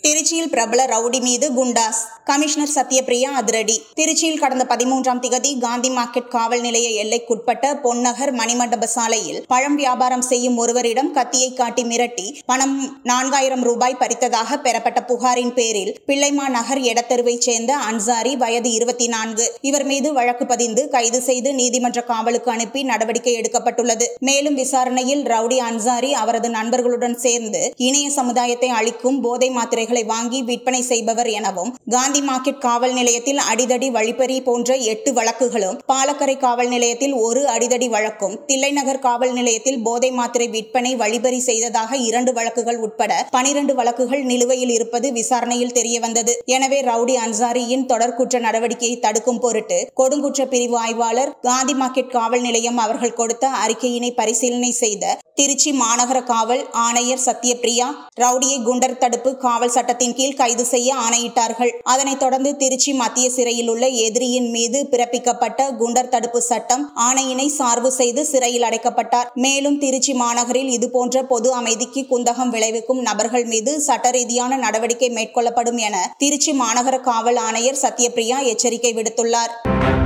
திருச்சியில் பிரபல ரவுடி மீது குண்டாஸ் கமிஷனர் சத்யபிரியா அதிரடி திருச்சியில் கடந்த பதிமூன்றாம் திகதி காந்தி மார்க்கெட் காவல் நிலைய எல்லைக்குட்பட்ட பொன்னகர் மணிமண்டப சாலையில் பழம் வியாபாரம் செய்யும் ஒருவரிடம் கத்தியை காட்டி மிரட்டி பணம் நான்காயிரம் ரூபாய் பறித்ததாக பெறப்பட்ட புகாரின் பேரில் பிள்ளைமா நகர் எடத்தெருவைச் சேர்ந்த அன்சாரி வயது இருபத்தி நான்கு இவர் மீது வழக்கு பதிந்து கைது செய்து நீதிமன்ற காவலுக்கு அனுப்பி நடவடிக்கை எடுக்கப்பட்டுள்ளது மேலும் விசாரணையில் ரவுடி அன்சாரி அவரது நண்பர்களுடன் சேர்ந்து இணைய சமுதாயத்தை அளிக்கும் போதை மாத்திரைகளை வாங்கி விற்பனை செய்பவர் எனவும் காந்தி மார்க்கெட் காவல் நிலையத்தில் அடிதடி வழிப்பறி போன்ற எட்டு வழக்குகளும் பாலக்கரை காவல் நிலையத்தில் ஒரு அடிதடி வழக்கும் தில்லைநகர் காவல் நிலையத்தில் போதை மாத்திரை விற்பனை வழிபறி செய்ததாக இரண்டு வழக்குகள் உட்பட பனிரண்டு வழக்குகள் நிலுவையில் இருப்பது விசாரணையில் தெரியவந்தது எனவே ரவுடி அன்சாரியின் தொடர் குற்ற நடவடிக்கையை தடுக்கும் பொருட்டு கொடுங்குற்ற பிரிவு ஆய்வாளர் காந்தி மார்க்கெட் காவல் நிலையம் அவர்கள் கொடுத்த அறிக்கையினை பரிசீலனை செய்த திருச்சி மாநகர காவல் ஆணையர் சத்யபிரியா ரவுடியை குண்டர் தடுப்பு காவல் சட்டத்தின் கீழ் கைது செய்ய ஆணையிட்டார்கள் அதனைத் தொடர்ந்து திருச்சி மத்திய சிறையில் உள்ள எதிரியின் மீது பிறப்பிக்கப்பட்ட குண்டர் தடுப்பு சட்டம் ஆணையினை சார்பு செய்து சிறையில் அடைக்கப்பட்டார் மேலும் திருச்சி மாநகரில் இதுபோன்ற பொது அமைதிக்கு குந்தகம் விளைவிக்கும் நபர்கள் மீது சட்ட ரீதியான நடவடிக்கை மேற்கொள்ளப்படும் என திருச்சி மாநகர காவல் ஆணையர் சத்யபிரியா எச்சரிக்கை விடுத்துள்ளார்